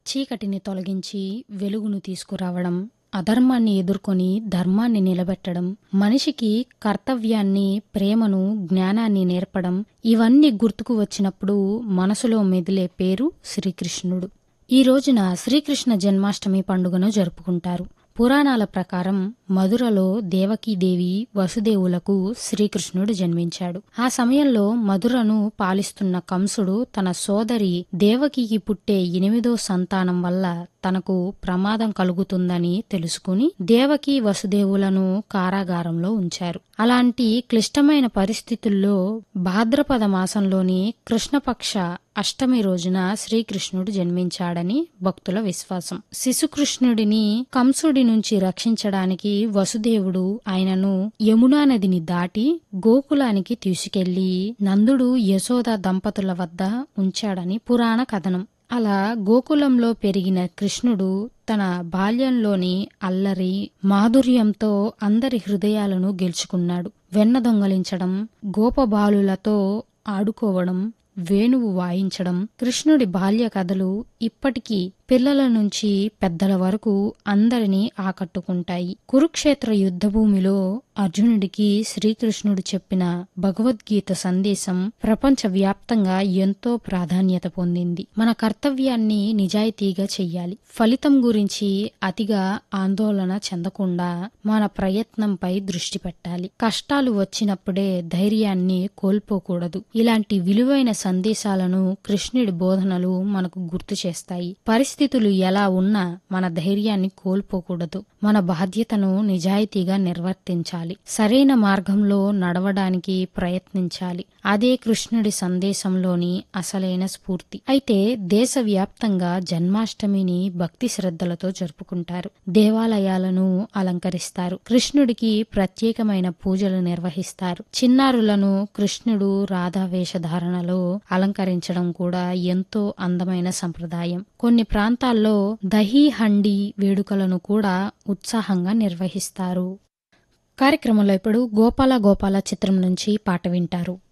చీకటిని తొలగించి వెలుగును తీసుకురావడం అధర్మాన్ని ఎదుర్కొని ధర్మాన్ని నిలబెట్టడం మనిషికి కర్తవ్యాన్ని ప్రేమను జ్ఞానాన్ని నేర్పడం ఇవన్నీ గుర్తుకు వచ్చినప్పుడు మనసులో మెదిలే పేరు శ్రీకృష్ణుడు ఈ రోజున శ్రీకృష్ణ జన్మాష్టమి పండుగను జరుపుకుంటారు పురాణాల ప్రకారం మధురలో దేవకీదేవి వసుదేవులకు శ్రీకృష్ణుడు జన్మించాడు ఆ సమయంలో మధురను పాలిస్తున్న కంసుడు తన సోదరి దేవకికి పుట్టే ఎనిమిదో సంతానం వల్ల తనకు ప్రమాదం కలుగుతుందని తెలుసుకుని దేవకి వసుదేవులను కారాగారంలో ఉంచారు అలాంటి క్లిష్టమైన పరిస్థితుల్లో భాద్రపద మాసంలోని కృష్ణపక్ష అష్టమి రోజున శ్రీకృష్ణుడు జన్మించాడని భక్తుల విశ్వాసం శిశుకృష్ణుడిని కంసుడి నుంచి రక్షించడానికి వసుదేవుడు ఆయనను యమునా నదిని దాటి గోకులానికి తీసుకెళ్లి నందుడు యశోద దంపతుల వద్ద ఉంచాడని పురాణ కథనం అలా గోకులంలో పెరిగిన కృష్ణుడు తన బాల్యంలోని అల్లరి మాధుర్యంతో అందరి హృదయాలను గెలుచుకున్నాడు వెన్న దొంగలించడం గోపబాలులతో ఆడుకోవడం వేణువు వాయించడం కృష్ణుడి బాల్య కథలు ఇప్పటికీ పిల్లల నుంచి పెద్దల వరకు అందరినీ ఆకట్టుకుంటాయి కురుక్షేత్ర యుద్ధభూమిలో అర్జునుడికి శ్రీకృష్ణుడు చెప్పిన భగవద్గీత సందేశం ప్రపంచ వ్యాప్తంగా ఎంతో ప్రాధాన్యత పొందింది మన కర్తవ్యాన్ని నిజాయితీగా చెయ్యాలి ఫలితం గురించి అతిగా ఆందోళన చెందకుండా మన ప్రయత్నంపై దృష్టి పెట్టాలి కష్టాలు వచ్చినప్పుడే ధైర్యాన్ని కోల్పోకూడదు ఇలాంటి విలువైన సందేశాలను కృష్ణుడి బోధనలు మనకు గుర్తు చేస్తాయి పరిస్థితులు ఎలా ఉన్నా మన ధైర్యాన్ని కోల్పోకూడదు మన బాధ్యతను నిజాయితీగా నిర్వర్తించాలి సరైన మార్గంలో నడవడానికి ప్రయత్నించాలి అదే కృష్ణుడి సందేశంలోని అసలైన స్ఫూర్తి అయితే దేశవ్యాప్తంగా జన్మాష్టమిని భక్తి శ్రద్ధలతో జరుపుకుంటారు దేవాలయాలను అలంకరిస్తారు కృష్ణుడికి ప్రత్యేకమైన పూజలు నిర్వహిస్తారు చిన్నారులను కృష్ణుడు రాధా వేషధారణలో అలంకరించడం కూడా ఎంతో అందమైన సంప్రదాయం కొన్ని ప్రాంతాల్లో దహీ హండి వేడుకలను కూడా ఉత్సాహంగా నిర్వహిస్తారు కార్యక్రమంలో ఇప్పుడు గోపాల గోపాల చిత్రం నుంచి పాట వింటారు